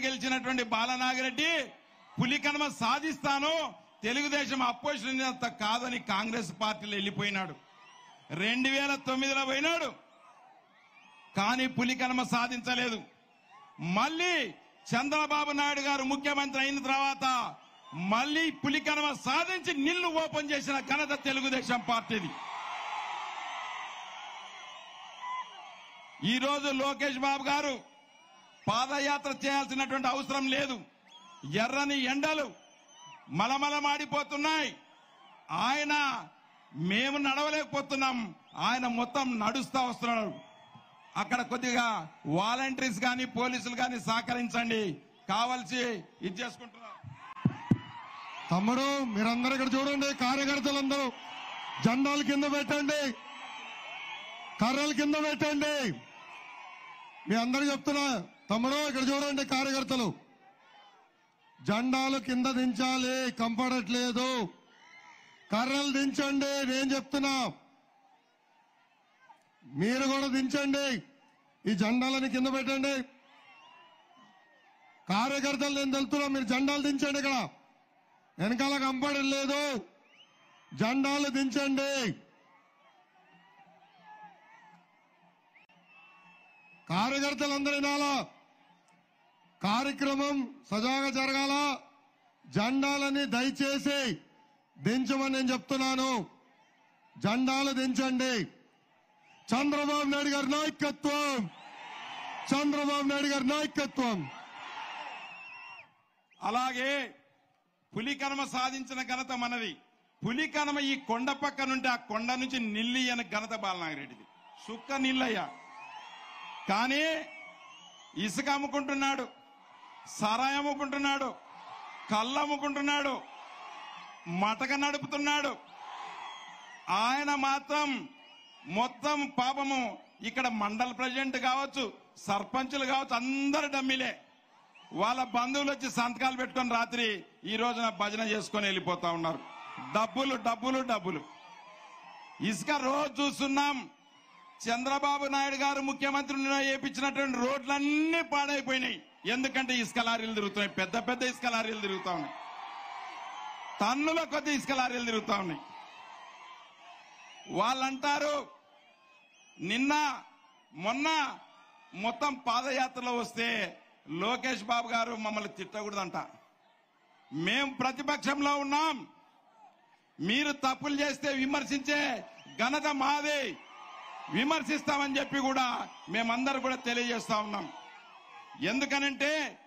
గెలిచినటువంటి బాలనాగిరెడ్డి పులికనమ సాధిస్తాను తెలుగుదేశం అపోజిషన్ అంత కాదని కాంగ్రెస్ పార్టీలో వెళ్ళిపోయినాడు రెండు వేల తొమ్మిదిలో పోయినాడు కానీ పులికనమ సాధించలేదు మళ్ళీ చంద్రబాబు నాయుడు గారు ముఖ్యమంత్రి అయిన తర్వాత మళ్ళీ పులికనమ సాధించి నిల్లు ఓపెన్ చేసిన ఘనత తెలుగుదేశం పార్టీది ఈ రోజు లోకేష్ బాబు గారు పాదయాత్ర చేయాల్సినటువంటి అవసరం లేదు ఎర్రని ఎండలు మలమలమాడిపోతున్నాయి ఆయన మేము నడవలేకపోతున్నాం ఆయన మొత్తం నడుస్తా వస్తున్నాడు అక్కడ కొద్దిగా వాలంటీర్స్ కానీ పోలీసులు కానీ సహకరించండి కావాల్సి ఇది చేసుకుంటున్నారు తమ్ముడు మీరందరూ ఇక్కడ చూడండి కార్యకర్తలందరూ జెండాలు కింద పెట్టండి కర్రలు కింద పెట్టండి మీ అందరూ చెప్తున్నా తమ్ముడు ఇక్కడ చూడండి కార్యకర్తలు జెండాలు కింద దించాలి కంపడట్లేదు కర్రలు దించండి నేను చెప్తున్నా మీరు కూడా దించండి ఈ జెండాలని కింద పెట్టండి కార్యకర్తలు నేను తెలుతున్నా మీరు జెండాలు దించండి ఇక్కడ వెనకాల కంపడలేదు జెండాలు దించండి కార్యకర్తలందరూ వినాలా కార్యక్రమం సజాగా జరగాల జెండాలని దయచేసి దించమని నేను చెప్తున్నాను జెండాలు దించండి చంద్రబాబు నాయుడు గారి నాయకత్వం చంద్రబాబు నాయుడు గారి నాయకత్వం అలాగే పులికనమ సాధించిన ఘనత మనది పులికనమ ఈ కొండ పక్క నుండి ఆ కొండ నుంచి నిల్లి అనే ఘనత బాలనాగిరెడ్డిది సుక్క నిల్లయ్య కానీ ఇసుక అమ్ముకుంటున్నాడు సరాయి అమ్ముకుంటున్నాడు కళ్ళు అమ్ముకుంటున్నాడు మటక నడుపుతున్నాడు ఆయన మాత్రం మొత్తం పాపము ఇక్కడ మండల ప్రెసిడెంట్ కావచ్చు సర్పంచులు కావచ్చు అందరు డమ్మిలే వాళ్ళ బంధువులు వచ్చి సంతకాలు పెట్టుకొని రాత్రి ఈ రోజున భజన చేసుకొని వెళ్ళిపోతా ఉన్నారు డబ్బులు డబ్బులు డబ్బులు ఇసుక రోజు చూస్తున్నాం చంద్రబాబు నాయుడు గారు ముఖ్యమంత్రి వేయించినటువంటి రోడ్లన్నీ పాడైపోయినాయి ఎందుకంటే ఇసుక లారీలు తిరుగుతున్నాయి పెద్ద పెద్ద ఇసుక లారీలు తిరుగుతా ఉన్నాయి టన్నుల కొద్ది ఇసుక లారీలు తిరుగుతా ఉన్నాయి వాళ్ళంటారు నిన్న మొన్న మొత్తం పాదయాత్రలో వస్తే లోకేష్ బాబు గారు మమ్మల్ని తిట్టకూడదంట మేం ప్రతిపక్షంలో ఉన్నాం మీరు తప్పులు చేస్తే విమర్శించే ఘనత మాదే విమర్శిస్తామని చెప్పి కూడా మేమందరూ కూడా తెలియజేస్తా ఉన్నాం ఎందుకనంటే